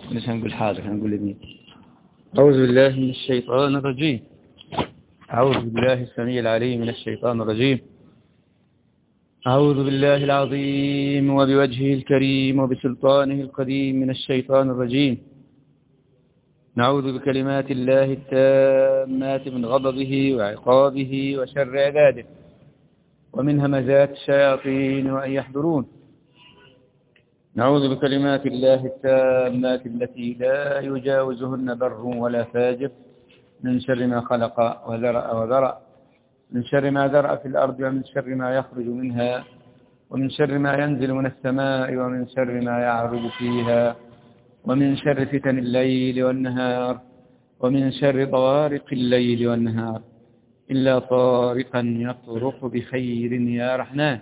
مش هنقول حاضر هنقول لمين أعوذ بالله من الشيطان الرجيم أعوذ بالله السميع العليم من الشيطان الرجيم أعوذ بالله العظيم وبوجهه الكريم وبسلطانه القديم من الشيطان الرجيم نعوذ بكلمات الله التامات من غضبه وعقابه وشر عباده ومن همزات الشياطين وأن يحضرون نعوذ بكلمات الله التامات التي لا يجاوزهن بر ولا فاجر من شر ما خلق وذرأ وذرأ من شر ما ذرأ في الأرض ومن شر ما يخرج منها ومن شر ما ينزل من السماء ومن شر ما يعرج فيها ومن شر فتن الليل والنهار ومن شر طوارق الليل والنهار إلا طارقا يطرق بخير يا رحمن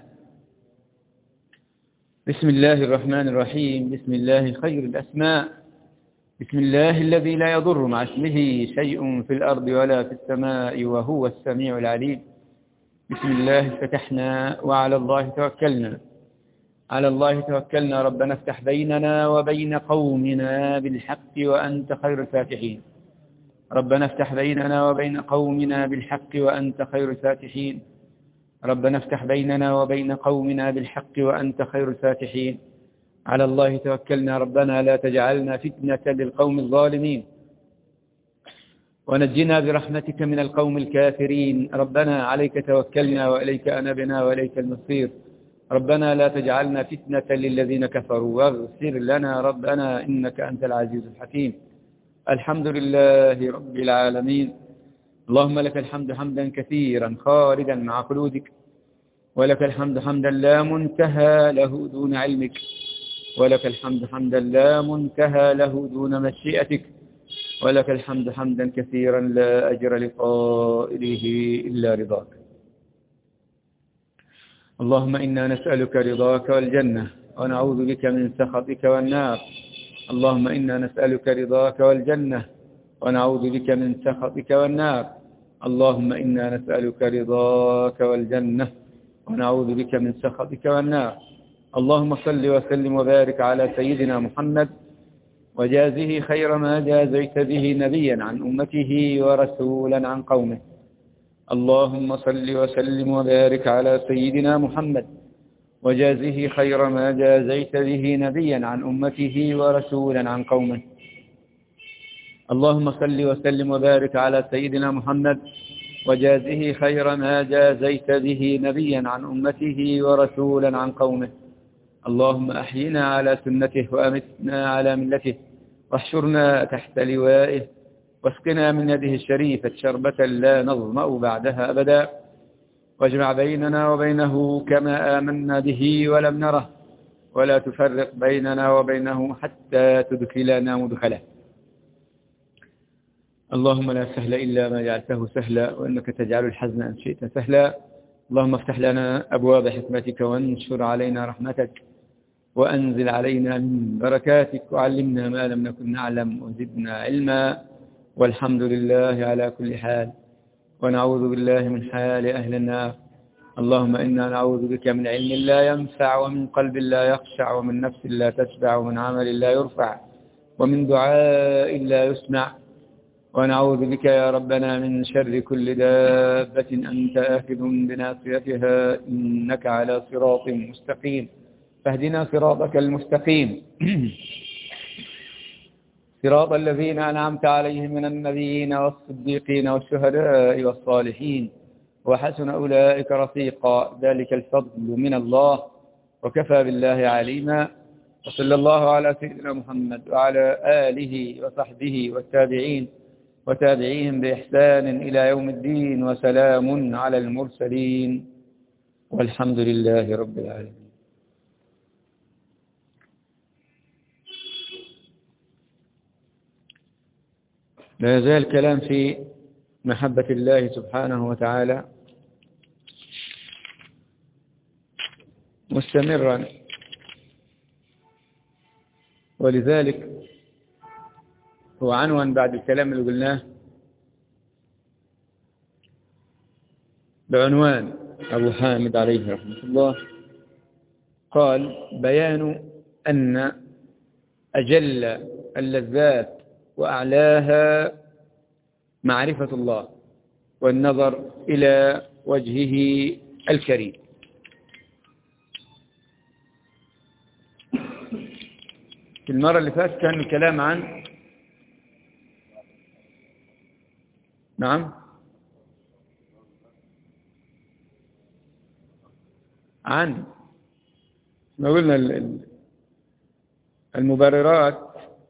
بسم الله الرحمن الرحيم بسم الله خير الأسماء بسم الله الذي لا يضر مع اسمه شيء في الأرض ولا في السماء وهو السميع العليم بسم الله فتحنا وعلى الله توكلنا على الله توكلنا ربنا افتح بيننا وبين قومنا بالحق وأنت خير الفاتحين ربنا افتح بيننا وبين قومنا بالحق وأنت خير الفاتحين ربنا افتح بيننا وبين قومنا بالحق وأنت خير الفاتحين على الله توكلنا ربنا لا تجعلنا فتنة للقوم الظالمين ونجنا برحمتك من القوم الكافرين ربنا عليك توكلنا وإليك أنبنا وإليك المصير ربنا لا تجعلنا فتنة للذين كفروا واغفر لنا ربنا إنك أنت العزيز الحكيم الحمد لله رب العالمين اللهم لك الحمد حمدا كثيرا خالدا مع خلودك ولك الحمد حمدا لا منتهى له دون علمك ولك الحمد حمدا لا منتهى له دون مشيئتك ولك الحمد حمدا كثيرا لا أجر لقائله إلا رضاك اللهم إنا نسألك رضاك والجنة ونعوذ بك من سخطك والنار اللهم إنا نسألك رضاك والجنة ونعوذ بك من سخطك والنار اللهم إنا نسألك رضاك والجنة ونعوذ بك من سخطك والنار اللهم صل وسلم وبارك على سيدنا محمد وجازه خير ما جازيت به نبيا عن أمته ورسولا عن قومه اللهم صل وسلم وبارك على سيدنا محمد وجازه خير ما جازيت به نبيا عن أمته ورسولا عن قومه اللهم صل وسلم وبارك على سيدنا محمد وجازه خير ما جازيت به نبيا عن أمته ورسولا عن قومه اللهم أحينا على سنته وأمتنا على ملته واحشرنا تحت لوائه واسقنا من يده الشريفة شربة لا نظمأ بعدها أبدا واجمع بيننا وبينه كما آمنا به ولم نره ولا تفرق بيننا وبينه حتى تدخلنا مدخله اللهم لا سهل إلا ما جعلته سهلا وإنك تجعل الحزن أن شئت سهلا اللهم افتح لنا أبواب حكمتك وانشر علينا رحمتك وأنزل علينا من بركاتك وعلمنا ما لم نكن نعلم وزدنا علما والحمد لله على كل حال ونعوذ بالله من حال أهل النار اللهم إنا نعوذ بك من علم لا ينفع ومن قلب لا يخشع ومن نفس لا تشبع ومن عمل لا يرفع ومن دعاء لا يسمع ونعوذ بك يا ربنا من شر كل دابة أنت آخذ بناصيتها إنك على صراط مستقيم فاهدنا صراطك المستقيم صراط الذين أنعمت عليهم من النبيين والصديقين والشهداء والصالحين وحسن أولئك رفيقا ذلك الفضل من الله وكفى بالله عليما وصلى الله على سيدنا محمد وعلى آله وصحبه والتابعين وتابعيهم بإحسان إلى يوم الدين وسلام على المرسلين والحمد لله رب العالمين لا يزال كلام في محبة الله سبحانه وتعالى مستمرا ولذلك هو عنوان بعد الكلام اللي قلناه بعنوان أبو حامد عليه رحمة الله قال بيان أن أجل اللذات وأعلاها معرفة الله والنظر إلى وجهه الكريم في المرة اللي فاتت كان الكلام عن نعم عن ما قلنا المبررات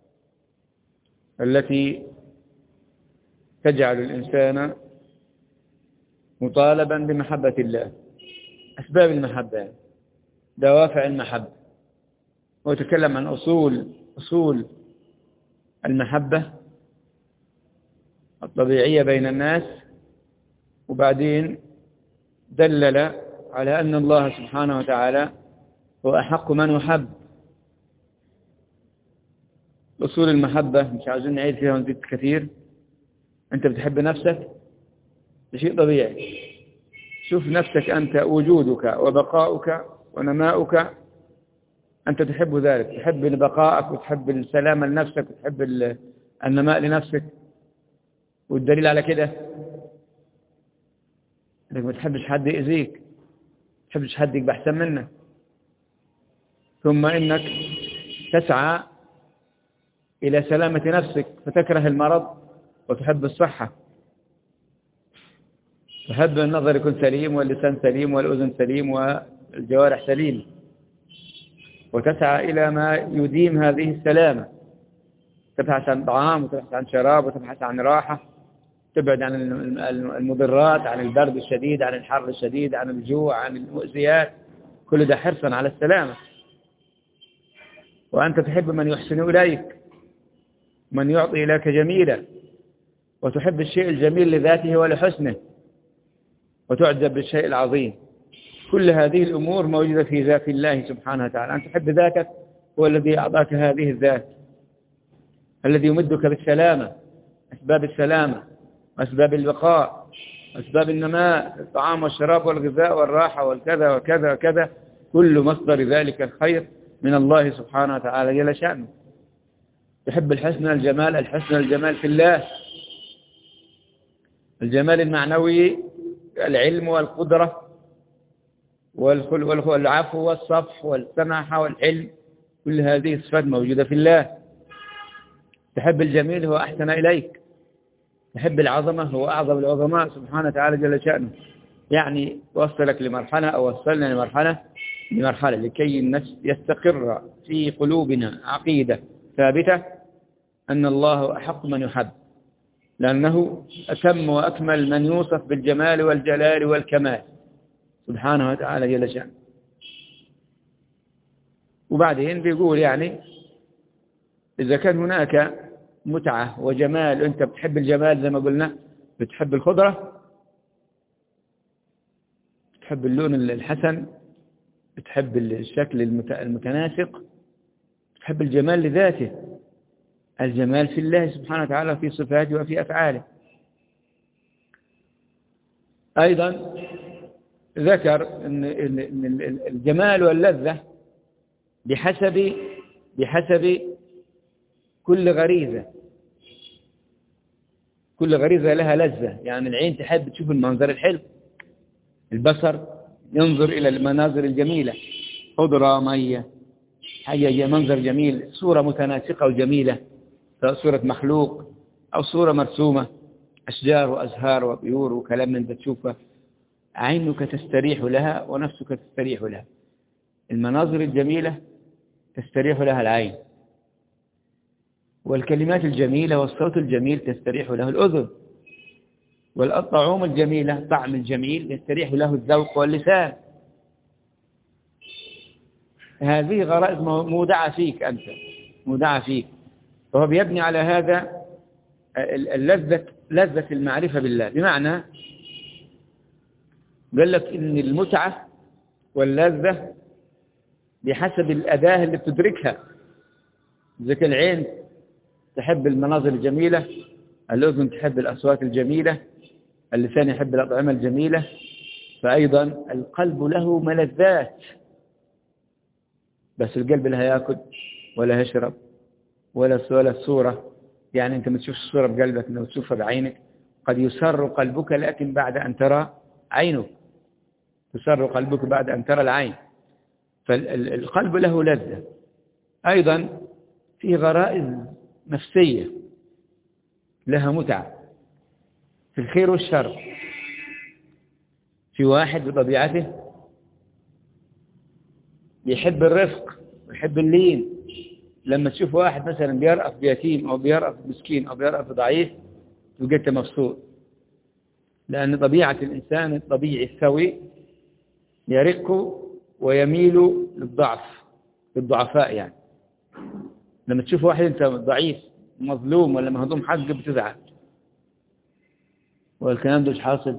التي تجعل الإنسان مطالبا بمحبة الله أسباب المحبة دوافع المحبة ويتكلم عن أصول أصول المحبة الطبيعية بين الناس وبعدين دلل على أن الله سبحانه وتعالى هو أحق من يحب أصول المحبة مش عاوزين نعيد فيها ونزيد كثير أنت بتحب نفسك ده شيء طبيعي شوف نفسك أنت وجودك وبقاؤك ونماؤك أنت تحب ذلك تحب بقائك وتحب السلام لنفسك وتحب النماء لنفسك والدليل على كده انك ما تحبش حد يأذيك ما تحبش حد يبقى احسن منك ثم انك تسعى الى سلامة نفسك فتكره المرض وتحب الصحة تحب النظر يكون سليم واللسان سليم والأذن سليم والجوارح سليم وتسعى إلى ما يديم هذه السلامة تبحث عن طعام وتبحث عن شراب وتبحث عن راحة تبعد عن المضرات عن البرد الشديد عن الحر الشديد عن الجوع عن المؤذيات كل ده حرصا على السلامة وأنت تحب من يحسن إليك من يعطي لك جميلا وتحب الشيء الجميل لذاته ولحسنه وتعجب بالشيء العظيم كل هذه الأمور موجودة في ذات الله سبحانه وتعالى أنت تحب ذاتك هو الذي أعطاك هذه الذات الذي يمدك بالسلامة أسباب السلامة وأسباب البقاء أسباب النماء الطعام والشراب والغذاء والراحة والكذا وكذا وكذا كل مصدر ذلك الخير من الله سبحانه وتعالى جل شأنه تحب الحسن الجمال الحسن الجمال في الله الجمال المعنوي العلم والقدرة والعفو والصفح والسماحة والعلم كل هذه الصفات موجودة في الله تحب الجميل هو أحسن إليك تحب العظمة هو أعظم العظماء سبحانه وتعالى جل شأنه يعني وصلك لمرحلة أو وصلنا لمرحلة لمرحلة لكي النفس يستقر في قلوبنا عقيدة ثابتة أن الله أحق من يحب لأنه أتم وأكمل من يوصف بالجمال والجلال والكمال سبحانه وتعالى جل شأنه وبعدين بيقول يعني إذا كان هناك متعة وجمال أنت بتحب الجمال زي ما قلنا بتحب الخضرة بتحب اللون الحسن بتحب الشكل المتناسق بتحب الجمال لذاته الجمال في الله سبحانه وتعالى في صفاته وفي أفعاله أيضا ذكر أن الجمال واللذة بحسب بحسب كل غريزة كل غريزة لها لذة يعني العين تحب تشوف المنظر الحلو البصر ينظر إلى المناظر الجميلة خضرة مية حاجة منظر جميل صورة متناسقة وجميلة سواء صورة مخلوق أو صورة مرسومة أشجار وأزهار وطيور وكلام من ذا تشوفه عينك تستريح لها ونفسك تستريح لها المناظر الجميلة تستريح لها العين والكلمات الجميلة والصوت الجميل تستريح له الأذن والطعوم الجميلة طعم الجميل يستريح له الذوق واللسان هذه غرائز مودعة فيك أنت مودعة فيك فهو بيبني على هذا اللذة لذة المعرفة بالله بمعنى قال لك إن المتعة واللذة بحسب الأداة اللي بتدركها ذلك العين تحب المناظر الجميلة الأذن تحب الأصوات الجميلة اللسان يحب الأطعمة الجميلة فأيضا القلب له ملذات بس القلب لا يأكل ولا يشرب ولا ولا الصورة يعني أنت ما تشوفش الصورة بقلبك أنه تشوفها بعينك قد يسر قلبك لكن بعد أن ترى عينك يسر قلبك بعد أن ترى العين فالقلب له لذة أيضا في غرائز نفسية لها متعة في الخير والشر في واحد بطبيعته يحب الرفق ويحب اللين لما تشوف واحد مثلا بيرأف بيتيم أو بيرأف مسكين أو بيرأف ضعيف تبقى أنت مبسوط لأن طبيعة الإنسان الطبيعي السوي يرق ويميل للضعف للضعفاء يعني لما تشوف واحد أنت ضعيف مظلوم ولا مهضوم حق بتزعل والكلام ده مش حاصل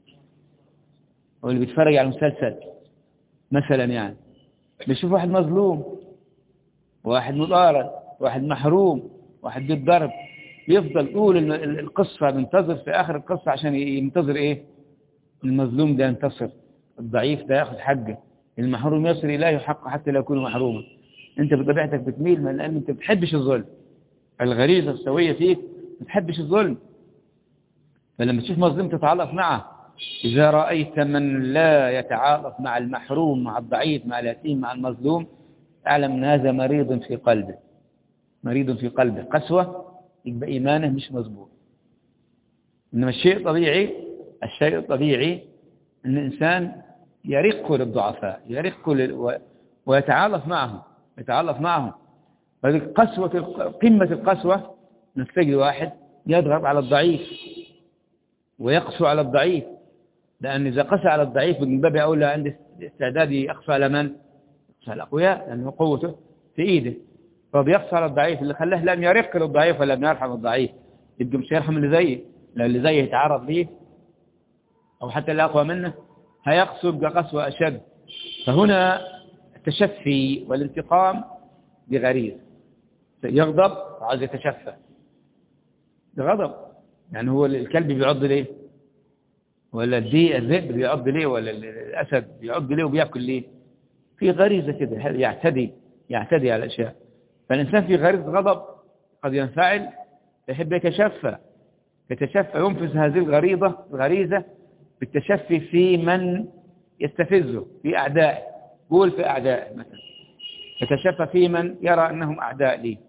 واللي بيتفرج على المسلسل مثلا يعني بيشوف واحد مظلوم واحد مضارب واحد محروم واحد بالضرب يفضل طول القصة منتظر في آخر القصة عشان ينتظر إيه المظلوم ده ينتصر الضعيف ده ياخذ حقه المحروم يصل إليه حقه حتى لو يكون محروما أنت بطبيعتك بتميل من لأن أنت بتحبش الظلم الغريزة السوية فيك ما بتحبش الظلم فلما تشوف مظلوم تتعاطف معه إذا رأيت من لا يتعاطف مع المحروم مع الضعيف مع اليتيم مع المظلوم اعلم ان هذا مريض في قلبه مريض في قلبه قسوة يبقى إيمانه مش مظبوط إنما الشيء الطبيعي الشيء الطبيعي أن الإنسان يرق للضعفاء يرق لل... ويتعاطف معهم يتعاطف معهم هذه قسوة قمة القسوة نستجد واحد يضغط على الضعيف ويقسو على الضعيف لأن إذا قسى على الضعيف من باب أولى عند استعداد يقسو على من؟ يقسو على الأقوياء لأنه قوته في إيده فبيقسو على الضعيف اللي خلاه لم يرق للضعيف ولم يرحم الضعيف يبقى مش يرحم اللي زيه لأن اللي زيه يتعرض ليه أو حتى اللي أقوى منه هيقسو يبقى قسوة أشد فهنا التشفي والانتقام بغريز يغضب وعايز يتشفى بغضب يعني هو الكلب بيعض ليه ولا الدي الذئب بيعض ليه ولا الأسد بيعض ليه وبيأكل ليه في غريزة كده يعتدي يعتدي على الأشياء فالإنسان في غريزة غضب قد ينفعل يحب يتشفى يتشفى ينفذ هذه الغريضة الغريزة بالتشفي في من يستفزه في أعدائه قول في أعدائه مثلا يتشفى في من يرى أنهم أعداء لي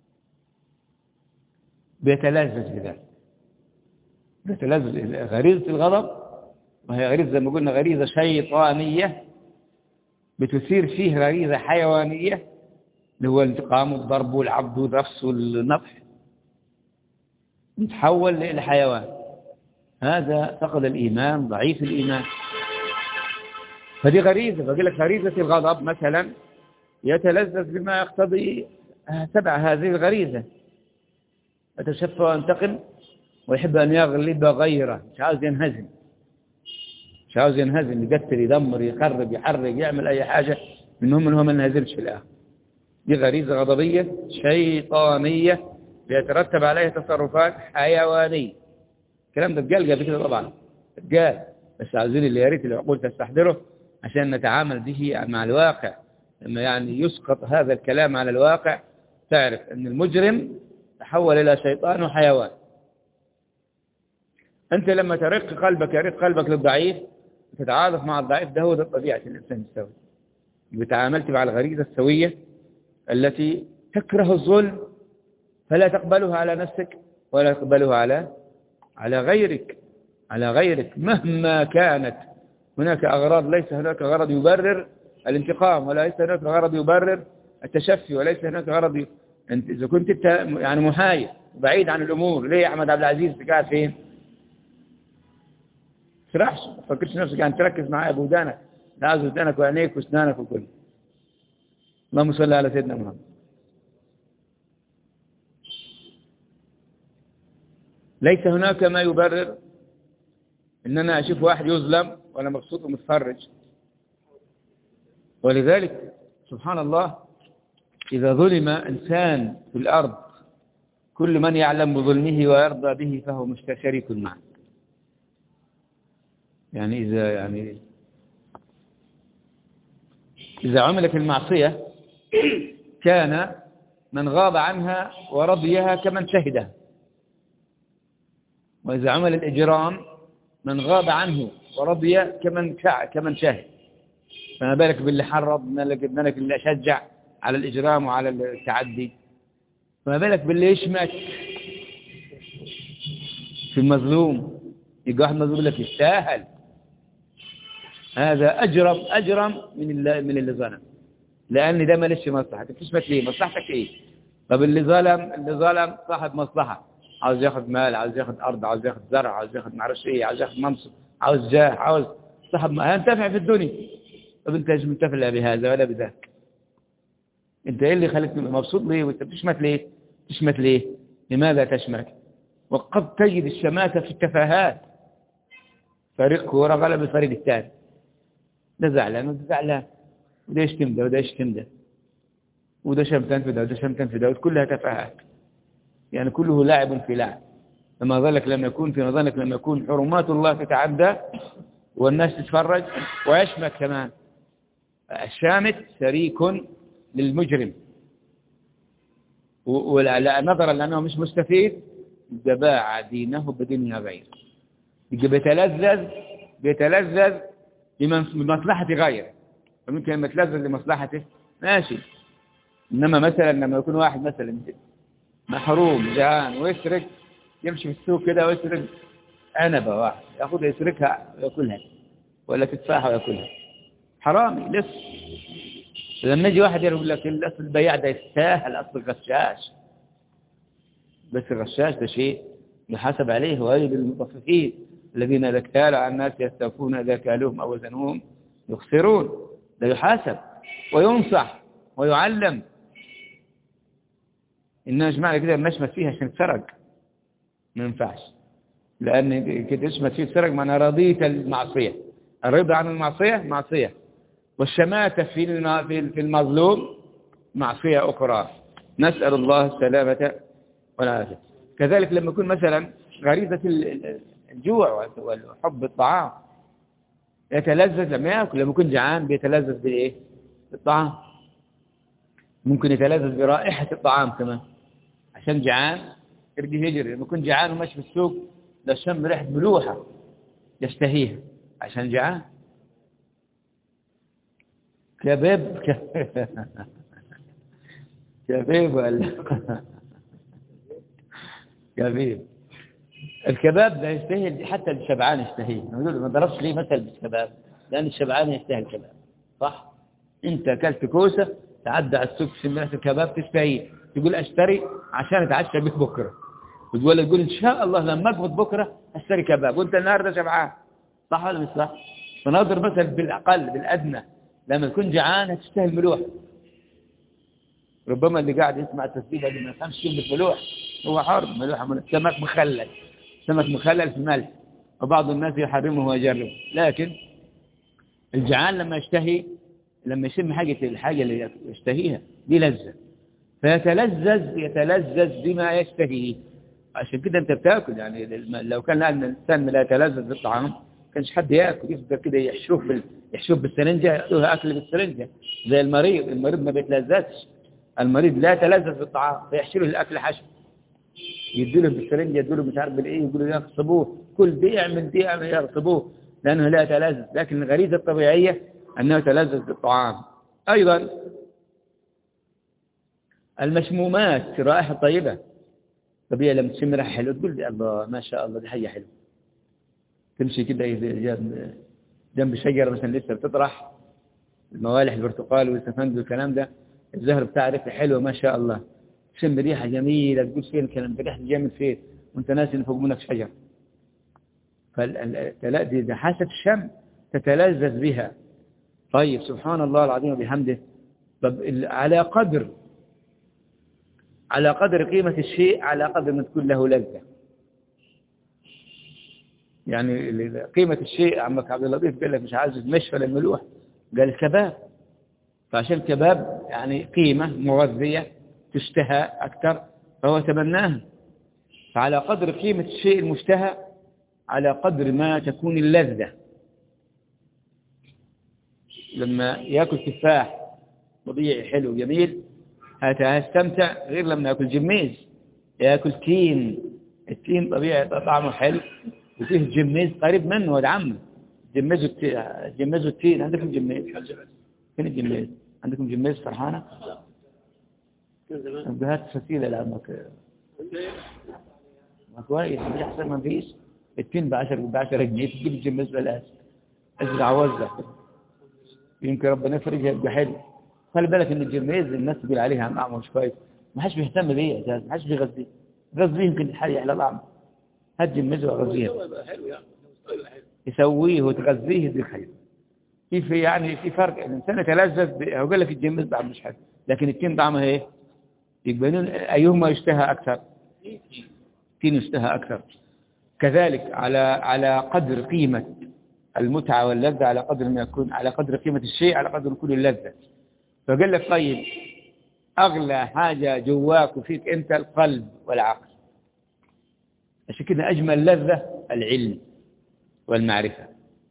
بيتلذذ بذلك بيتلذذ غريزة الغضب وهي غريزة زي ما قلنا غريزة شيطانية بتثير فيه غريزة حيوانية اللي هو الانتقام والضرب والعبد والرفس والنطح يتحول للحيوان هذا فقد الإيمان ضعيف الإيمان فدي غريزة بقول لك غريزة الغضب مثلا يتلذذ بما يقتضي تبع هذه الغريزة يتشفى وينتقم ويحب أن يغلب غيره مش عاوز ينهزم مش عاوز ينهزم يقتل يدمر يخرب يحرق يعمل أي حاجة المهم أنه ما ينهزمش في الآخر دي غريزة غضبية شيطانية بيترتب عليها تصرفات حيوانية الكلام ده اتقال قبل كده طبعا اتقال بس عاوزين اللي يا ريت العقول تستحضره عشان نتعامل به مع الواقع لما يعني يسقط هذا الكلام على الواقع تعرف أن المجرم تحول إلى شيطان وحيوان أنت لما ترق قلبك يرق قلبك للضعيف تتعاطف مع الضعيف ده هو ده طبيعة الإنسان السوي بتعاملت مع الغريزة السوية التي تكره الظلم فلا تقبلها على نفسك ولا تقبلها على على غيرك على غيرك مهما كانت هناك أغراض ليس هناك غرض يبرر الانتقام وليس هناك غرض يبرر التشفي وليس هناك غرض انت اذا كنت انت يعني محايد بعيد عن الامور ليه يا احمد عبد العزيز انت قاعد فين تسرحش ما تفكرش نفسك يعني تركز معايا بودانك لازم ودانك وعينيك واسنانك وكل اللهم صل على سيدنا محمد ليس هناك ما يبرر ان انا اشوف واحد يظلم وانا مبسوط ومتفرج ولذلك سبحان الله إذا ظلم إنسان في الأرض كل من يعلم بظلمه ويرضى به فهو مشترك معه يعني إذا يعني إذا عملت المعصية كان من غاب عنها ورضيها كمن شهدها وإذا عمل الإجرام من غاب عنه ورضي كمن كمن شهد فما بالك باللي حرض ما بالك باللي شجع على الإجرام وعلى التعدي فما بالك باللي يشمت في المظلوم يقول واحد مظلوم لك يستاهل هذا أجرم أجرم من اللي, من اللي ظلم لأن ده مالش مصلحة تشمت ليه مصلحتك إيه طب اللي ظلم اللي ظلم صاحب مصلحة عاوز ياخد مال عاوز ياخد أرض عاوز ياخد زرع عاوز ياخد معرفش إيه عاوز ياخد منصب عاوز جاه عاوز صاحب ما هينتفع في الدنيا طب أنت مش منتفع لا بهذا ولا بذاك أنت إيه اللي خليك مبسوط ليه وأنت بتشمت ليه تشمت ليه لماذا تشمت وقد تجد الشماتة في التفاهات فريق كورة غلب الفريق الثاني ده زعلان وده زعلان وده يشتم ده وده يشتم ده وده شمتان في ده وده شمتان في ده كلها تفاهات يعني كله لاعب في لعب فما ظلك لما يكون في ظلك لما يكون حرمات الله تتعدى والناس تتفرج ويشمت كمان الشامت شريك للمجرم ونظرا لأنه مش مستفيد باع دينه بدنيا غيره يجي بيتلذذ بيتلذذ بمصلحة غيره فممكن لما يتلذذ لمصلحته ماشي إنما مثلا لما يكون واحد مثلا محروم جعان ويسرق يمشي في السوق كده ويسرق عنبة واحد ياخذها يسرقها وياكلها ولا تفاحة وياكلها حرامي لص لما يجي واحد يقول لك الاصل البياع ده يستاهل اصل غشاش بس الغشاش ده شيء يحاسب عليه ويجب المطففين الذين اذا اكتالوا على الناس يستوفون اذا كالوهم او وزنوهم يخسرون ده يحاسب وينصح ويعلم إنما جماعة كده نشمت فيها عشان تسرق ما ينفعش لأن كده يشمت فيه تسرق معنى رضيت المعصية الرضا عن المعصية معصية والشماتة في في المظلوم معصية أخرى نسأل الله السلامة والعافية كذلك لما يكون مثلا غريزة الجوع وحب الطعام يتلذذ لما يأكل لما يكون جعان بيتلذذ بالإيه؟ بالطعام ممكن يتلذذ برائحة الطعام كمان عشان جعان يرجع يجري لما يكون جعان وماشي في السوق ده شم ريحة ملوحة يشتهيها عشان جعان كباب كباب ولا كباب الكباب ده يستاهل حتى الشبعان يستاهل ما ضربش ليه مثل بالكباب لأن الشبعان يستاهل الكباب صح انت اكلت كوسة تعدى على السوق في الكباب تستاهل تقول اشتري عشان اتعشى بك بكره وتقول تقول ان شاء الله لما اقبض بكره اشتري كباب وانت النهارده شبعان صح ولا مش صح فنضرب مثلا بالاقل بالادنى لما تكون جعان هتشتهي الملوح ربما اللي قاعد يسمع التسبيح اللي ما يفهمش كلمه ملوح هو حر ملوحه من سمك مخلل سمك مخلل في ملح وبعض الناس يحرمه ويجربه لكن الجعان لما يشتهي لما يشم حاجة الحاجة اللي يشتهيها دي لذة فيتلذذ يتلذذ بما يشتهيه عشان كده انت بتاكل يعني لو كان الانسان لا يتلذذ بالطعام كانش حد ياكل يفضل كده يحشوه بال... يحشوه بالسرنجه ياخذوها اكل بالسرنجه زي المريض المريض ما بيتلذذش المريض لا يتلذذ بالطعام فيحشي له الاكل حشو يدوا له بالسرنجه يدوا له مش عارف بالايه يقولوا يغصبوه كل دي اعمل دي اعمل يغصبوه لانه لا يتلذذ لكن الغريزه الطبيعيه انه يتلذذ بالطعام ايضا المشمومات رائحة طيبة طبيعي لما تشم ريحة حلوة تقول لي الله ما شاء الله دي حية حلوة تمشي كده جنب جنب شجرة مثلا لسه بتطرح الموالح البرتقال والسفند والكلام ده الزهر بتاع ريحة حلوة ما شاء الله تشم ريحة جميلة تقول فين الكلام ده ريحة جامد فين وانت ناسي ان فوق منك شجر فالتلاقي دي حاسة الشم تتلذذ بها طيب سبحان الله العظيم وبحمده طب على قدر على قدر قيمة الشيء على قدر ما تكون له لذة يعني قيمة الشيء عمك عبد اللطيف قال لك مش عايز مش ولا الملوح قال الكباب فعشان الكباب يعني قيمة مغذية تشتهى أكثر فهو تمناها فعلى قدر قيمة الشيء المشتهى على قدر ما تكون اللذة لما يأكل تفاح طبيعي حلو جميل هتستمتع غير لما ياكل جميز ياكل تين التين طبيعي طعمه حلو وفيه جميز قريب منه ولد عمه جميز التين جميز التين عندكم جميز فين الجميز عندكم جميز فرحانة هات فتيلة لعمك ما كويس مش احسن ما فيش التين ب 10 ب 10 جنيه تجيب الجميز بلاش ازرع وزع يمكن ربنا يفرجها يبقى حلو خلي بالك ان الجميز الناس تقول عليها طعمه مش كويس ما حدش بيهتم بيه اساسا ما حدش بيغذيه غذيه يمكن الحاجه على طعمه هات جميز وغذيه يسويه وتغذيه يديك خير كيف يعني في فرق الانسان يتلذذ هو قال لك الجميز طعم مش حلو لكن التين طعمه ايه يقبلون ايهما يشتهى اكثر التين يشتهى اكثر كذلك على على قدر قيمه المتعة واللذة على قدر ما يكون على قدر قيمة الشيء على قدر كل اللذة فقال لك طيب أغلى حاجة جواك وفيك أنت القلب والعقل عشان كده أجمل لذة العلم والمعرفة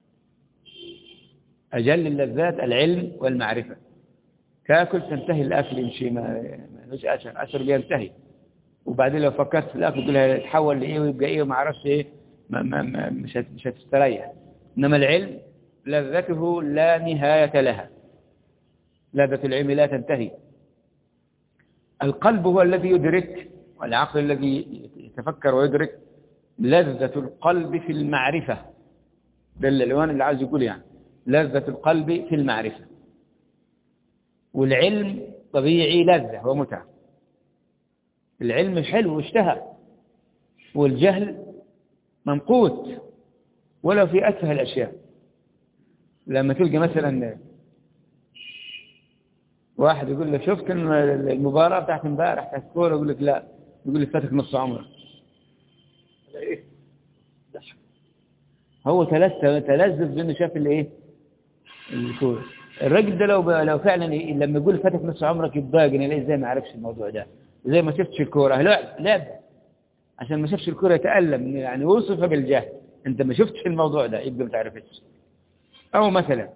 أجل اللذات العلم والمعرفة تاكل تنتهي الأكل يمشي ما مش أشر أشر بينتهي وبعدين لو فكرت في الأكل تقول يتحول لإيه ويبقى إيه وما أعرفش إيه ما ما ما مش مش هتستريح إنما العلم لذته لا نهاية لها لذة العلم لا تنتهي القلب هو الذي يدرك والعقل الذي يتفكر ويدرك لذة القلب في المعرفة ده العنوان اللي عايز يقول يعني لذة القلب في المعرفة والعلم طبيعي لذة ومتعة العلم حلو واشتهى والجهل ممقوت ولو في أتفه الأشياء لما تلقى مثلا واحد يقول لك شفت المباراة بتاعت امبارح بتاعت الكورة يقول لك لا يقول لك فاتك نص عمرك هو تلذذ تلذذ بانه شاف الايه الكورة الراجل ده لو لو فعلا لما يقول فاتك نص عمرك يتضايق انا ليه ازاي ما عرفش الموضوع ده زي ما شفتش الكورة لا لعب عشان ما شافش الكورة يتألم يعني وصف بالجهل انت ما شفتش الموضوع ده يبقى ما تعرفش او مثلا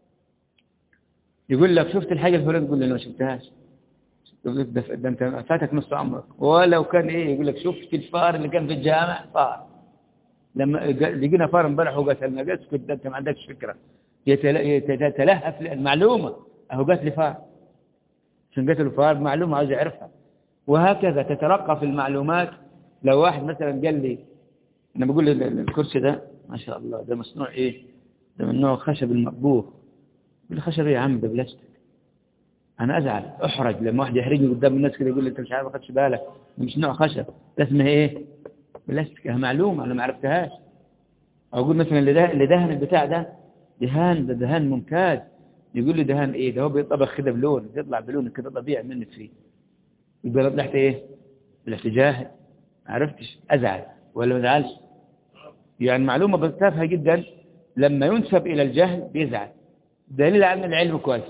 يقول لك شفت الحاجة الفلانية تقول له ما شفتهاش يقول لك ده, ده انت فاتك نص عمرك ولو كان ايه يقول لك شفت الفار اللي كان في الجامع فار لما لقينا فار امبارح وقتلنا قلت اسكت ده انت ما عندكش فكرة يتلهف المعلومة اهو قتل فار عشان قتل فار معلومة عايز يعرفها وهكذا تترقى في المعلومات لو واحد مثلا قال لي انا بقول الكرسي ده ما شاء الله ده مصنوع ايه ده من نوع خشب المطبوخ يقول لي خشب ايه يا عم ده بلاستيك انا ازعل احرج لما واحد يحرجني قدام الناس كده يقول لي انت مش عارف ما خدش بالك ده مش نوع خشب ده اسمه ايه بلاستيك اه معلومه انا ما عرفتهاش او اقول مثلا اللي ده اللي دهن البتاع ده دهان ده دهان ممتاز يقول لي دهان ايه ده هو بيطبخ كده بلون بيطلع بلون كده طبيعي منك فيه يبقى طلعت ايه طلعت جاهل ما عرفتش ازعل ولا ما ازعلش يعني معلومه تافهه جدا لما ينسب الى الجهل بيزعل دليل على ان العلم كويس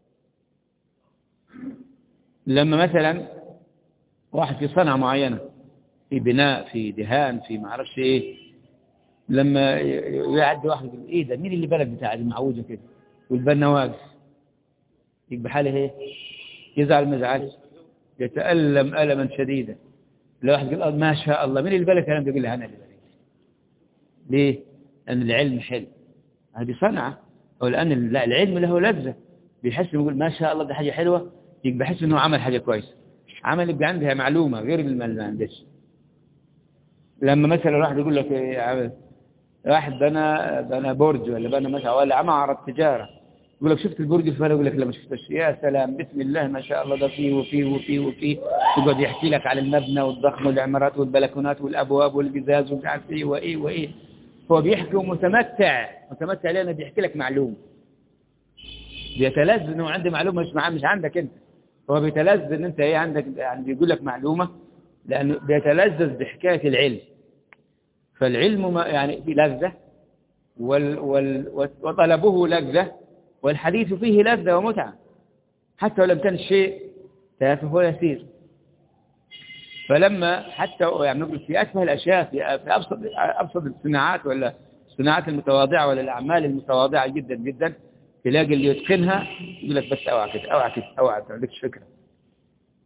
لما مثلا واحد في صنعة معينة في بناء في دهان في ما اعرفش ايه لما يعدي واحد يقول ايه ده مين اللي بلد بتاع دي معوجه كده والبنا واقف يبقى حاله ايه يزعل ما يزعلش يتألم ألما شديدا لو واحد قال ما شاء الله مين اللي بالك كلام ده يقول لي انا اللي بالك ليه لان العلم حلو هذه صنعه أو لأن العلم له لذة بيحس يقول ما شاء الله ده حاجة حلوة يبقى بحس إنه عمل حاجة كويسة عمل يبقى عندها معلومة غير اللي ما عندش لما مثلا واحد يقول لك واحد بنى بنى برج ولا بنى مثلا ولا عمل عرض تجارة يقول لك شفت البرج الفلاني يقول لك لا ما شفتش يا سلام بسم الله ما شاء الله ده فيه وفيه وفيه وفيه يقعد يحكي لك على المبنى والضخم والعمارات والبلكونات والابواب والقزاز ومش عارف ايه وايه وايه هو بيحكي ومتمتع متمتع لأنه بيحكي لك معلومة بيتلذذ انه عنده معلومة مش مش عندك انت هو بيتلذذ ان انت ايه عندك يعني بيقول لك معلومة لانه بيتلذذ بحكاية العلم فالعلم ما يعني في لذة وال وال وطلبه لذة والحديث فيه لذة ومتعة حتى ولم كان الشيء تافه ويسير فلما حتى يعني نقول في أتفه الأشياء في في أبسط أبسط الصناعات ولا الصناعات المتواضعة ولا الأعمال المتواضعة جدا جدا تلاقي اللي يتقنها يقول لك بس أوعى كده أوعى كده أوعى ما عندكش فكرة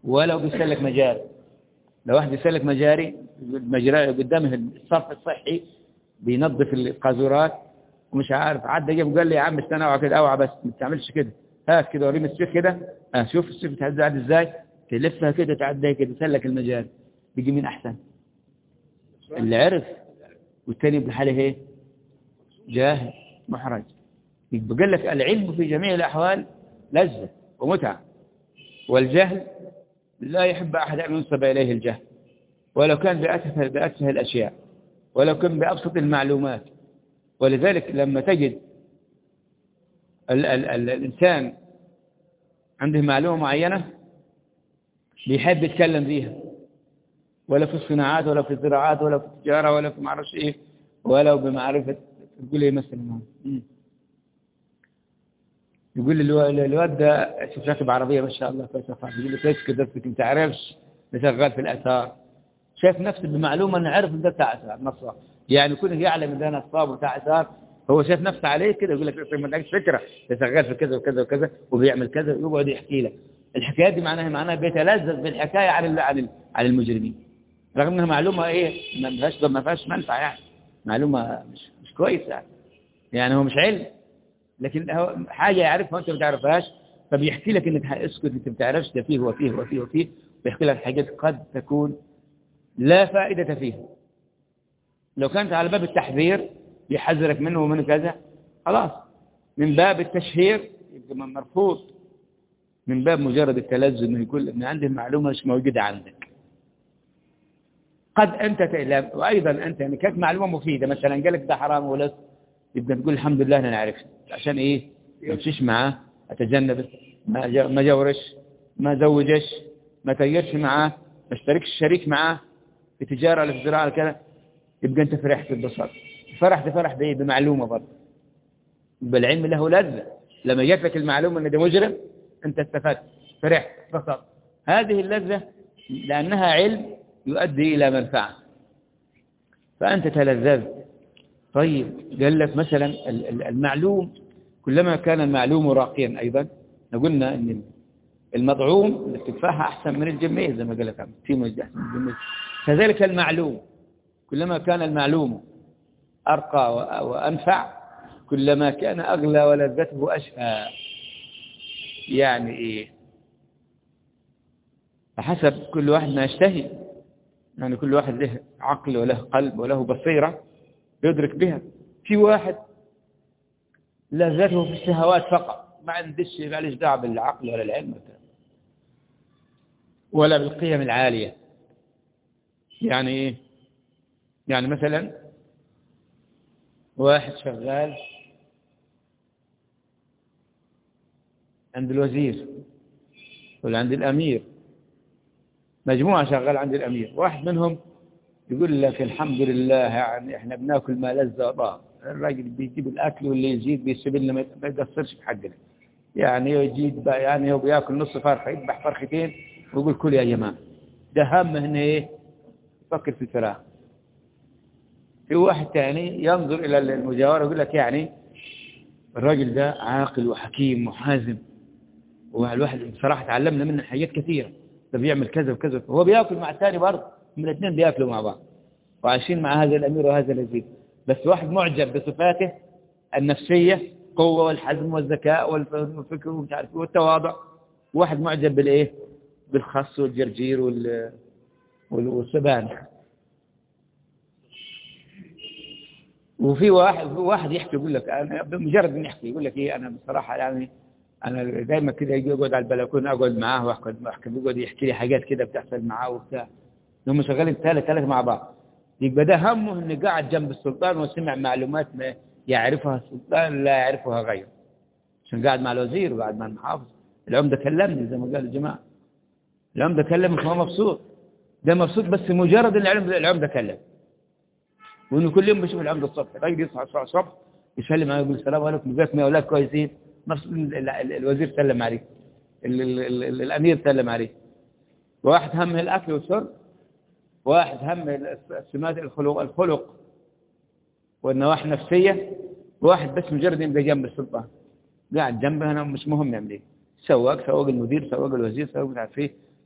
ولو بيسلك مجاري لو واحد يسلك مجاري مجرى قدامه الصرف الصحي بينظف القاذورات ومش عارف عدى جاب قال لي يا عم استنى اوعى كده اوعى بس ما تعملش كده هات كده وريني السيف كده اه شوف السيف بتعدي ازاي تلفها كده تعدي كده تسلك المجال بيجي مين احسن اللي عرف والتاني بحاله ايه جاهل محرج يبقى قال لك العلم في جميع الاحوال لذة ومتعة والجهل لا يحب احد ان ينسب اليه الجهل ولو كان بأتفه, بأتفه الاشياء ولو كان بأبسط المعلومات ولذلك لما تجد ال ال ال الإنسان عنده معلومة معينة بيحب يتكلم بيها ولا في الصناعات ولا في الزراعات ولا في التجارة ولا في معرفش ايه ولا بمعرفة تقول ايه مثلا يقول لي الواد ده شوف راكب عربية ما شاء الله كويس يقول لي كويس كده ما تعرفش شغال في الآثار شايف نفسه بمعلومة انه عرف ان ده بتاع آثار نصاب يعني يكون يعلم ان ده نصاب وبتاع آثار هو شايف نفسه عليه كده يقول لك ما عندكش فكرة ده شغال في كذا وكذا وكذا وبيعمل كذا ويقعد يحكي لك الحكايات دي معناها معناها بيتلذذ بالحكاية عن عن عن المجرمين رغم انها معلومة ايه ما فيهاش ما فيهاش منفعة يعني معلومة مش مش كويس يعني يعني هو مش علم لكن هو حاجة يعرفها وانت ما تعرفهاش فبيحكي لك انك اسكت انت ما بتعرفش ده فيه وفيه وفيه وفيه بيحكي لك حاجات قد تكون لا فائدة فيها لو كانت على باب التحذير يحذرك منه ومن كذا خلاص من باب التشهير يبقى مرفوض من باب مجرد التلذذ انه يقول ان عنده معلومه مش موجوده عندك قد انت تألم وايضا انت يعني كانت معلومه مفيده مثلا قال لك ده حرام ولا يبقى تقول الحمد لله انا عرفت عشان ايه ما امشيش معاه اتجنبه ما ما جورش ما زوجش ما تغيرش معاه ما اشتركش شريك معاه في تجاره ولا في زراعه كذا يبقى انت فرحت بالبساطه فرحت فرح بايه بمعلومه برضه بالعلم له لذه لما جات لك المعلومه ان ده مجرم انت استفدت فرحت بسط هذه اللذه لانها علم يؤدي الى منفعه فانت تلذذت طيب قال لك مثلا المعلوم كلما كان المعلوم راقيا ايضا قلنا ان المطعوم التفاحه احسن من الجميل زي ما قال لك في مجد احسن من الجميل كذلك المعلوم كلما كان المعلوم أرقى وأنفع كلما كان أغلى ولذته أشهى يعني إيه فحسب كل واحد ما يشتهي يعني كل واحد له عقل وله قلب وله بصيرة يدرك بها في واحد لذته في الشهوات فقط ما عندش معلش دعوه بالعقل ولا العلم ولا بالقيم العالية يعني ايه يعني مثلا واحد شغال عند الوزير ولا عند الأمير مجموعة شغال عند الأمير واحد منهم يقول لك الحمد لله يعني احنا بناكل ما لذ وطاب الراجل بيجيب الأكل واللي يزيد بيسيب لنا ما يقصرش في حقنا يعني يجيب يعني هو بياكل نص فرخة يذبح فرختين ويقول كل يا جماعة ده همه انه ايه يفكر في الفراخ في واحد ثاني ينظر إلى المجاورة ويقول لك يعني الراجل ده عاقل وحكيم وحازم والواحد بصراحة تعلمنا منه حاجات كثيرة ده بيعمل كذا وكذا هو بياكل مع الثاني برضه من الاثنين بياكلوا مع بعض وعايشين مع هذا الأمير وهذا الأزيز بس واحد معجب بصفاته النفسية قوة والحزم والذكاء والفكر ومش عارف والتواضع واحد معجب بالايه بالخس والجرجير وال والسبانخ وفي واحد واحد يحكي يقول لك انا بمجرد ان يحكي يقول لك ايه انا بصراحه يعني انا دايما كده يجي يقعد على البلكونه اقعد معاه واحكي يقعد يحكي لي حاجات كده بتحصل معاه وبتاع هم شغالين ثلاث ثلاث مع بعض يبقى ده همه انه قاعد جنب السلطان وسمع معلومات ما يعرفها السلطان لا يعرفها غيره عشان قاعد مع الوزير وقاعد مع المحافظ العمده كلمني زي ما قال الجماعه العمده كلمك فهو مبسوط ده مبسوط بس مجرد العمده العمده كلم وانه كل يوم بيشوف العمده الصبح الراجل يصحى الصبح يسلم عليه يقول السلام عليكم ازيكم يا اولاد كويسين الوزير سلم عليه الامير سلم عليه واحد همه الاكل والشرب واحد هم السمات الخلق الخلق والنواحي النفسيه واحد بس مجرد يبقى جنب السلطان قاعد جنبه انا مش مهم يعمل ايه سواق سواق المدير سواق الوزير سواق مش عارف ايه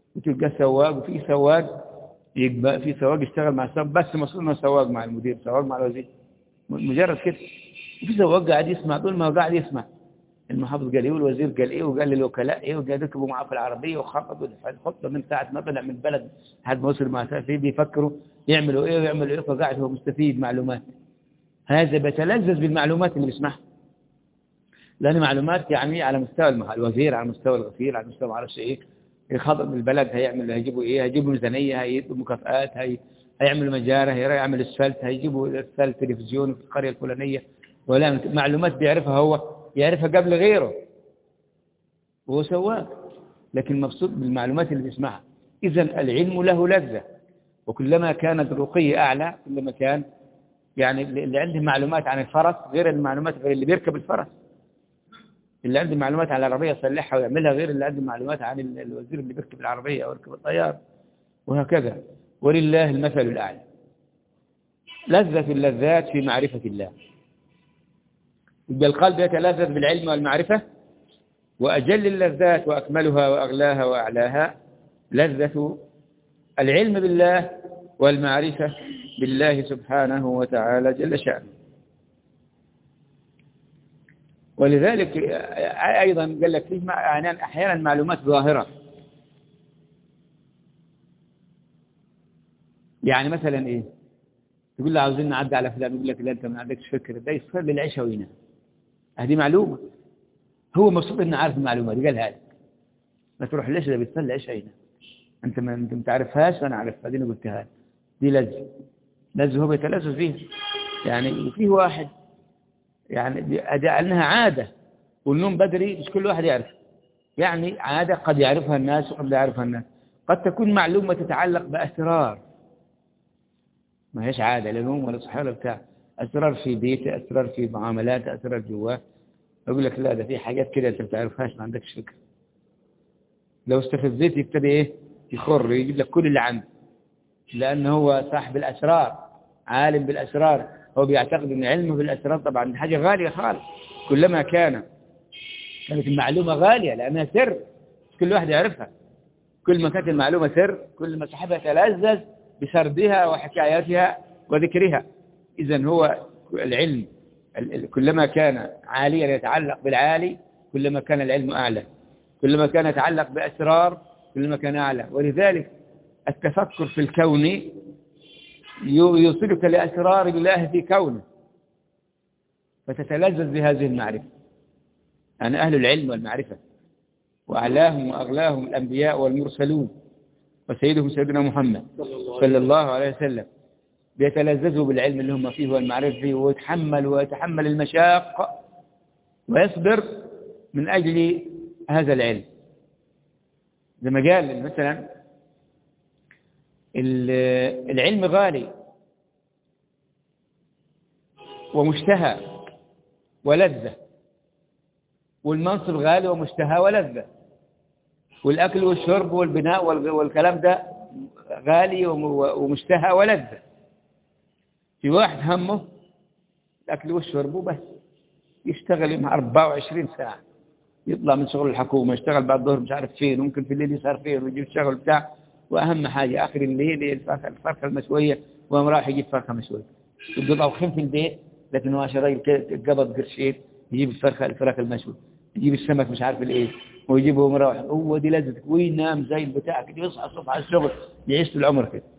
وتلقى سواق وفي سواق يبقى في سواق يشتغل مع السواق بس مسؤول انه سواق مع المدير سواق مع الوزير مجرد كده وفي سواق قاعد يسمع طول ما هو قاعد يسمع المحافظ قال ايه والوزير قال ايه وقال للوكلاء ايه وقاعد يركبوا معاه في العربيه وخططوا الخطه من ساعه ما طلع من البلد لحد ما وصل مع فيه بيفكروا يعملوا ايه ويعملوا ايه فقاعد هو مستفيد معلومات هذا بيتلذذ بالمعلومات اللي بيسمعها لأن معلومات يعني على مستوى الوزير على مستوى الغفير على مستوى ما اعرفش ايه يخاطب البلد هيعمل هيجيبوا ايه هيجيبوا ميزانيه هيجيبوا مكافآت هي هيعملوا مجارة هيعمل اسفلت هيجيبوا اسفلت تلفزيون في القرية الفلانية ولا معلومات بيعرفها هو يعرفها قبل غيره وهو سواق لكن مبسوط بالمعلومات اللي بيسمعها إذا العلم له لذة وكلما كانت الرقي أعلى كلما كان يعني اللي عنده معلومات عن الفرس غير المعلومات غير اللي بيركب الفرس اللي عنده معلومات عن العربية يصلحها ويعملها غير اللي عنده معلومات عن الوزير اللي بيركب العربية أو يركب الطيار وهكذا ولله المثل الأعلى لذة اللذات في معرفة الله يبقى القلب يتلذذ بالعلم والمعرفة وأجل اللذات وأكملها وأغلاها وأعلاها لذة العلم بالله والمعرفة بالله سبحانه وتعالى جل شأنه ولذلك أيضا قال لك فيه أحيانا معلومات ظاهرة يعني مثلا إيه تقول له عاوزين نعدي على فلان يقول لك لا أنت ما عندكش فكر ده يصفر للعشاء وينام هذه معلومة هو مبسوط إنه عارف المعلومة دي قالها لك ما تروح ليش ده بيصلي العشاء وينام أنت ما أنت ما تعرفهاش وأنا عارفها دي أنا قلتها دي لذة لذة هو بيتلذذ فيها يعني في واحد يعني جعلناها عادة والنوم بدري مش كل واحد يعرف يعني عادة قد يعرفها الناس وقد لا يعرفها الناس قد تكون معلومة تتعلق بأسرار ما هيش عادة لا نوم ولا صحيح ولا بتاع أسرار في بيته أسرار في معاملاته أسرار جواه أقول لك لا ده في حاجات كده أنت ما تعرفهاش ما عندكش فكرة لو استفزيت يبتدي إيه يخر يجيب لك كل اللي عنده لأنه هو صاحب الأسرار عالم بالأسرار هو بيعتقد أن علمه بالأسرار طبعا حاجة غالية خالص كلما كان كانت المعلومة غالية لأنها سر كل واحد يعرفها كل ما كانت المعلومة سر كل ما صاحبها يتلذذ بسردها وحكاياتها وذكرها إذا هو العلم كلما كان عاليا يتعلق بالعالي كلما كان العلم أعلى كلما كان يتعلق بأسرار كلما كان أعلى ولذلك التفكر في الكون يوصلك لأسرار الله في كونه فتتلذذ بهذه المعرفة أنا أهل العلم والمعرفة وأعلاهم وأغلاهم الأنبياء والمرسلون وسيدهم سيدنا محمد صلى الله عليه وسلم بيتلذذوا بالعلم اللي هم فيه والمعرفة فيه ويتحمل ويتحمل المشاق ويصبر من أجل هذا العلم زي ما قال مثلا العلم غالي ومشتهى ولذة والمنصب غالي ومشتهى ولذة والأكل والشرب والبناء والكلام ده غالي ومشتهى ولذة في واحد همه الأكل والشرب وبس يشتغل مع 24 ساعة يطلع من شغل الحكومة يشتغل بعد الظهر مش عارف فين ممكن في الليل يسهر فين ويجيب الشغل بتاع وأهم حاجة آخر الليل الفرخة, الفرخة المشوية وقام راح يجيب فرخة مشوية يبقوا طبخين في البيت لكن هو عشان راجل قبض قرشين يجيب الفرخة الفراخ المشوي يجيب السمك مش عارف الايه ويجيبه مروح هو دي لذتك وينام زي البتاع كده يصحى الصبح على الشغل يعيش طول العمر كده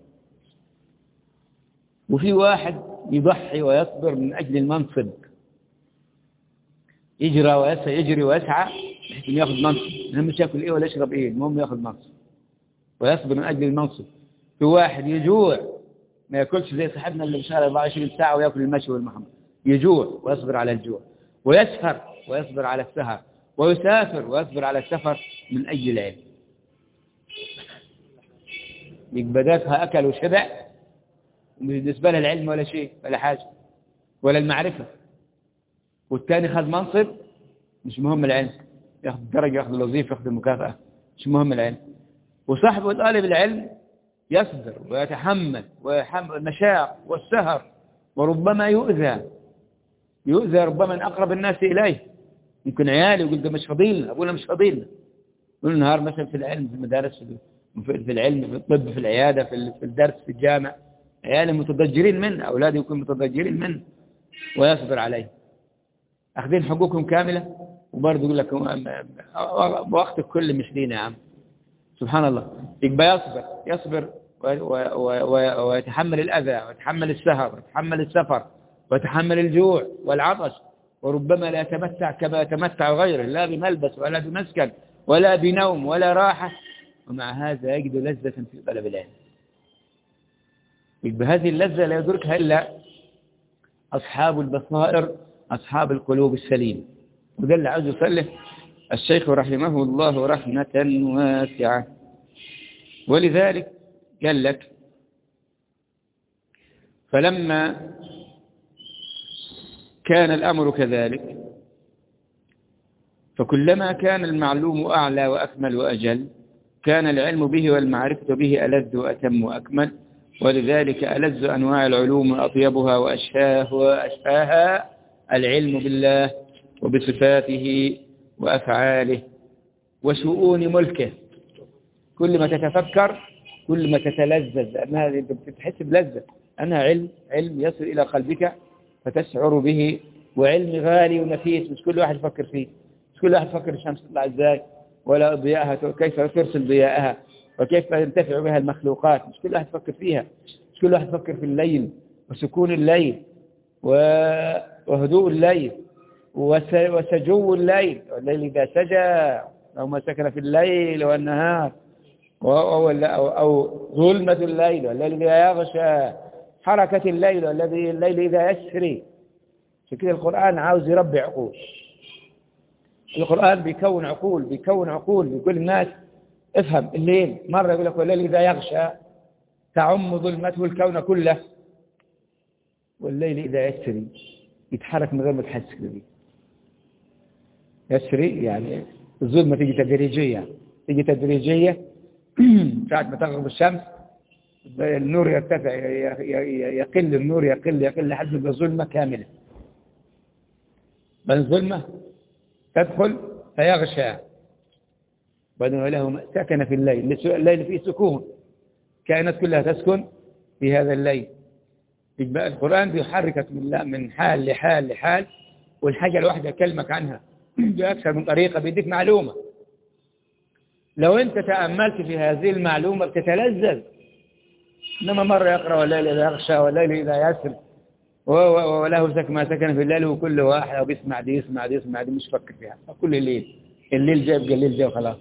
وفي واحد يضحي ويصبر من أجل المنصب يجرى ويسعى يجري ويسعى بحيث انه ياخذ منصب مش ياكل ايه ولا يشرب ايه المهم ياخذ منصب ويصبر من أجل المنصب في واحد يجوع ما ياكلش زي صاحبنا اللي بيشتغل 24 ساعة وياكل المشوي والمحمد يجوع ويصبر على الجوع ويسهر ويصبر على السهر ويسافر ويصبر على السفر من أجل العلم يقبداتها أكل وشبع بالنسبة له العلم ولا شيء ولا حاجة ولا المعرفة والثاني خذ منصب مش مهم العلم ياخذ الدرجة ياخذ الوظيفة ياخذ المكافأة مش مهم العلم وصاحب طالب العلم يصبر ويتحمل ويحمل المشاق والسهر وربما يؤذى يؤذى ربما من أقرب الناس إليه يمكن عيالي يقول ده مش فضيلنا أبونا مش فضيلنا كل النهار مثلا في العلم في المدارس في العلم في الطب في العيادة في الدرس في الجامع عيال متضجرين منه أولادي يكونوا متضجرين منه ويصبر عليه أخذين حقوقهم كاملة وبرضه يقول لك وقتك كله مش لينا يا عم سبحان الله يبقى يصبر يصبر ويتحمل الأذى ويتحمل السهر ويتحمل السفر ويتحمل الجوع والعطش وربما لا يتمتع كما يتمتع غيره لا بملبس ولا بمسكن ولا بنوم ولا راحة ومع هذا يجد لذة في طلب العلم بهذه اللذة لا يدركها إلا أصحاب البصائر أصحاب القلوب السليمة وده اللي عاوز يصلح الشيخ رحمه الله رحمة واسعة ولذلك قال لك فلما كان الأمر كذلك فكلما كان المعلوم أعلى وأكمل وأجل كان العلم به والمعرفة به ألذ وأتم وأكمل ولذلك ألذ أنواع العلوم وأطيبها وأشفاه وأشفاها العلم بالله وبصفاته وأفعاله وشؤون ملكه كل ما تتفكر كل ما تتلذذ لأنها بتحس بلذة أنها علم علم يصل إلى قلبك فتشعر به وعلم غالي ونفيس مش كل واحد يفكر فيه مش كل واحد يفكر الشمس تطلع ازاي ولا ضياءها كيف ترسل ضياءها وكيف ينتفع بها المخلوقات مش كل واحد يفكر فيها مش كل واحد يفكر في الليل وسكون الليل وهدوء الليل وسجو الليل والليل إذا سجى أو ما سكن في الليل والنهار أو, أو ظلمة الليل والليل إذا يغشى حركة الليل والذي الليل إذا يسري كده القرآن عاوز يربي عقول القرآن بيكون عقول بيكون عقول بيقول الناس افهم الليل مرة يقول لك والليل إذا يغشى تعم ظلمته الكون كله والليل إذا يسري يتحرك من غير ما تحس به يسري يعني الظلمة تيجي تدريجية تيجي تدريجية ساعة ما تغرب الشمس النور يرتفع يقل النور يقل يقل لحد ما ظلمة كاملة بل ظلمة تدخل فيغشى بعدين له سكن في الليل الليل فيه سكون كائنات كلها تسكن في هذا الليل يبقى القرآن بيحركك من من حال لحال لحال والحاجة الواحدة يكلمك عنها بأكثر من طريقة بيديك معلومة لو أنت تأملت في هذه المعلومة بتتلذذ إنما مرة يقرأ والليل إذا يغشى والليل إذا يسر وله سك ما سكن في الليل وكل واحد بيسمع دي يسمع دي يسمع دي مش فكر فيها كل الليل الليل جاي يبقى الليل جاي وخلاص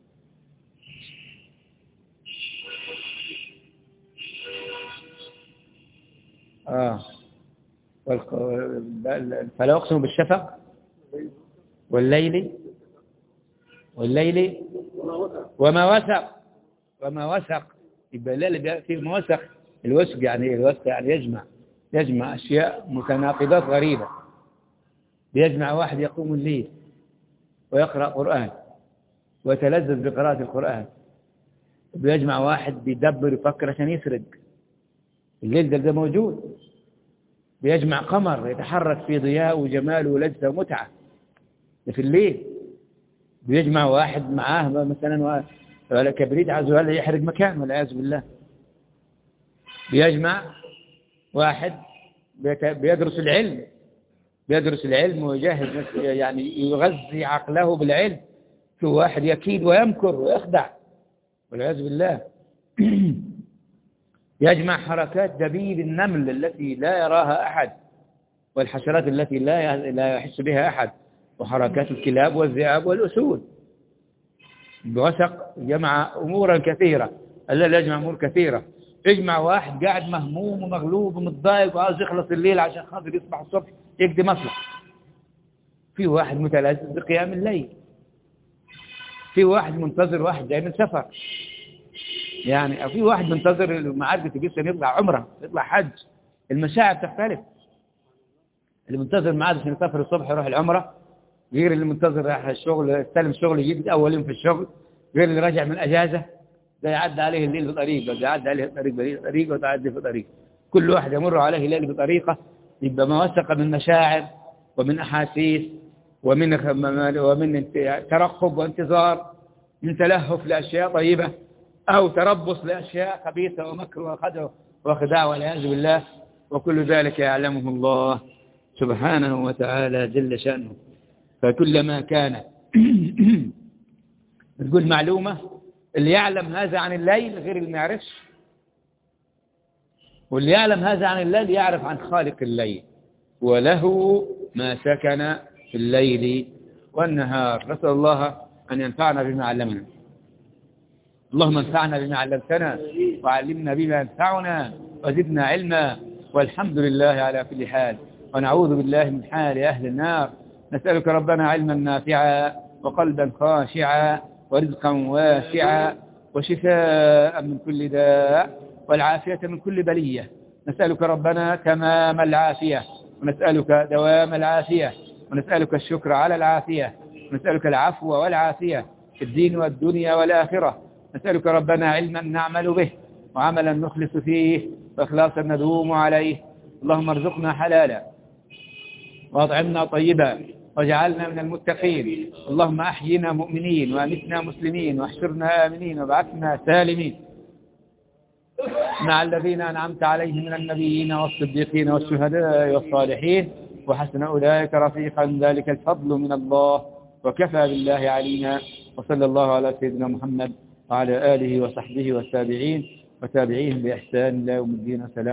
آه فلا أقسم بالشفق والليل والليل وما وسق وما وسق يبقى الليل فيه ما وسق الوسق يعني الوسق يعني يجمع يجمع أشياء متناقضات غريبة بيجمع واحد يقوم الليل ويقرأ قرآن ويتلذذ بقراءة القرآن بيجمع واحد بيدبر يفكر عشان يسرق الليل ده, ده موجود بيجمع قمر يتحرك في ضياء وجمال ولذة ومتعة في الليل بيجمع واحد معاه مثلا ولا كبريت عز وجل يحرق مكان والعياذ بالله بيجمع واحد بيدرس العلم بيدرس العلم ويجهز يعني يغذي عقله بالعلم في واحد يكيد ويمكر ويخدع والعياذ بالله يجمع حركات دبيب النمل التي لا يراها أحد والحشرات التي لا لا يحس بها أحد وحركات الكلاب والذئاب والأسود بوثق جمع أمورا كثيرة الذي يجمع أمور كثيرة يجمع واحد قاعد مهموم ومغلوب ومتضايق وعاوز يخلص الليل عشان خاطر يصبح الصبح يقضي مصلحة في واحد متلذذ بقيام الليل في واحد منتظر واحد جاي من سفر يعني في واحد منتظر المعاد تجيب عشان يطلع عمره يطلع حج المشاعر تختلف اللي منتظر معاد عشان يسافر الصبح يروح العمره غير اللي منتظر راح الشغل يستلم شغل يجي اول يوم في الشغل غير اللي راجع من اجازه ده يعدي عليه الليل بطريقه ده يعدي عليه الطريق بطريقه وتعدي في طريقه كل واحد يمر عليه الليل بطريقه يبقى ما وثق من مشاعر ومن احاسيس ومن ومن ترقب وانتظار من تلهف لاشياء طيبه أو تربص لأشياء خبيثة ومكر وخدع وخداع والعياذ بالله وكل ذلك يعلمه الله سبحانه وتعالى جل شأنه فكلما كان تقول معلومة اللي يعلم هذا عن الليل غير اللي ما يعرفش واللي يعلم هذا عن الليل يعرف عن خالق الليل وله ما سكن في الليل والنهار نسأل الله أن ينفعنا بما علمنا اللهم انفعنا بما علمتنا وعلمنا بما ينفعنا وزدنا علما والحمد لله على كل حال ونعوذ بالله من حال أهل النار نسألك ربنا علما نافعا وقلبا خاشعا ورزقا واسعا وشفاء من كل داء والعافية من كل بلية نسألك ربنا تمام العافية ونسألك دوام العافية ونسألك الشكر على العافية ونسألك العفو والعافية في الدين والدنيا والآخرة نسألك ربنا علما نعمل به وعملا نخلص فيه وإخلاصا ندوم عليه اللهم ارزقنا حلالا واطعمنا طيبا واجعلنا من المتقين اللهم أحينا مؤمنين وأمتنا مسلمين واحشرنا آمنين وابعثنا سالمين مع الذين أنعمت عليهم من النبيين والصديقين والشهداء والصالحين وحسن أولئك رفيقا ذلك الفضل من الله وكفى بالله علينا وصلى الله على سيدنا محمد وعلى آله وصحبه والتابعين وتابعيهم بإحسان إلى يوم الدين سلام